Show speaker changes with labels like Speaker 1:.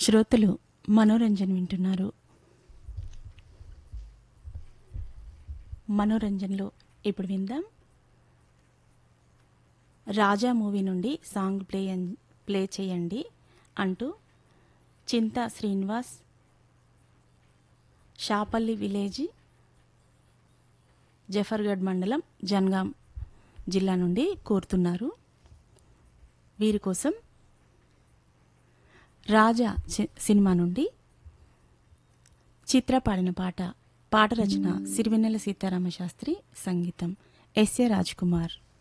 Speaker 1: శ్రోతలు మనోరంజన్ వింటున్నారు మనోరంజన్లో ఇప్పుడు విందాం రాజా మూవీ నుండి సాంగ్ ప్లే అన్- ప్లే చేయండి అంటూ చింతా శ్రీనివాస్ షాపల్లి విలేజ్ జఫర్గఢ్ మండలం జన్గాం జిల్లా నుండి కోరుతున్నారు వీరి కోసం రాజా చి- సినిమా నుండి చిత్ర పాడిన పాట పాట రచన సిరివెన్నెల సీతారామ శాస్త్రి సంగీతం ఎస్ఏ రాజ్ కుమార్